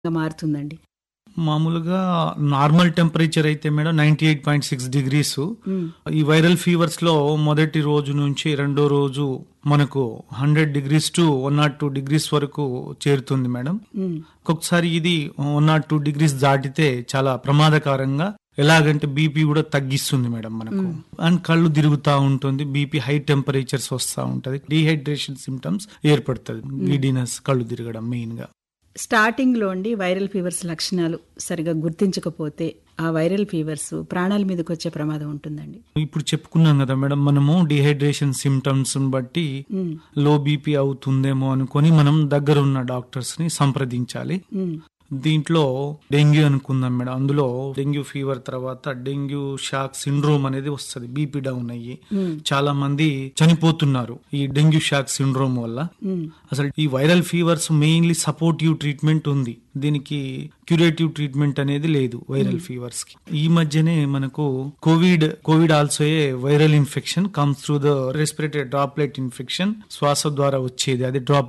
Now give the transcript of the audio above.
మారుతుందండి మామూలుగా normal temperature అయితే madam ninety eight point six degrees ఈ వైరల్ ఫీవర్స్ లో మొదటి రోజు నుంచి రెండో రోజు మనకు hundred degrees to one naught two degrees వరకు చేరుతుంది మేడం ఉమ్, ఒక్కొక్కసారి ఇది వన్ నాట్ టూ డిగ్రీస్ దాటితే చాలా ప్రమాదకరంగా ఎలాగంటే బీపీ కూడా తగ్గిస్తుంది మేడం మనకు అండ్ కళ్ళు తిరుగుతా ఉంటుంది బీపీ హై టెంపరేచర్స్ వస్తూ ఉంటది డిహైడ్రేషన్ సిమ్టమ్స్ ఏర్పడుతుంది గిడినెస్ కళ్ళు తిరగడం మెయిన్ గా స్టార్టింగ్ లో అండి వైరల్ ఫీవర్స్ లక్షణాలు సరిగా గుర్తించకపోతే ఆ వైరల్ ఫీవర్స్ ప్రాణాల మీదకి వచ్చే ప్రమాదం ఉంటుందండి ఇప్పుడు చెప్పుకున్నాం కదా మేడం మనము డిహైడ్రేషన్ సిమ్టమ్స్ బట్టి ఉమ్, లో బీపీ అవుతుందేమో అనుకొని మనం దగ్గర ఉన్న డాక్టర్స్ ని సంప్రదించాలి ఉమ్, దీంట్లో డెంగ్యూ అనుకుందాం మేడం అందులో డెంగ్యూ ఫీవర్ తర్వాత డెంగ్యూ షాక్ సిండ్రోమ్ అనేది వస్తుంది బీపీ డౌన్ అయ్యి ఉమ్, చాలా మంది చనిపోతున్నారు ఈ డెంగ్యూ షాక్ సిండ్రోమ్ వల్ల ఉమ్, అసలు ఈ viral fevers mainly supportive treatment ఉంది దీనికి క్యూరేటివ్ ట్రీట్మెంట్ అనేది లేదు వైరల్ ఫీవర్స్ కి ఈ మధ్యనే మనకు COVID COVID also a viral infection comes through the respiratory droplet infection శ్వాస ద్వారా వచ్చేది అది డ్రాప్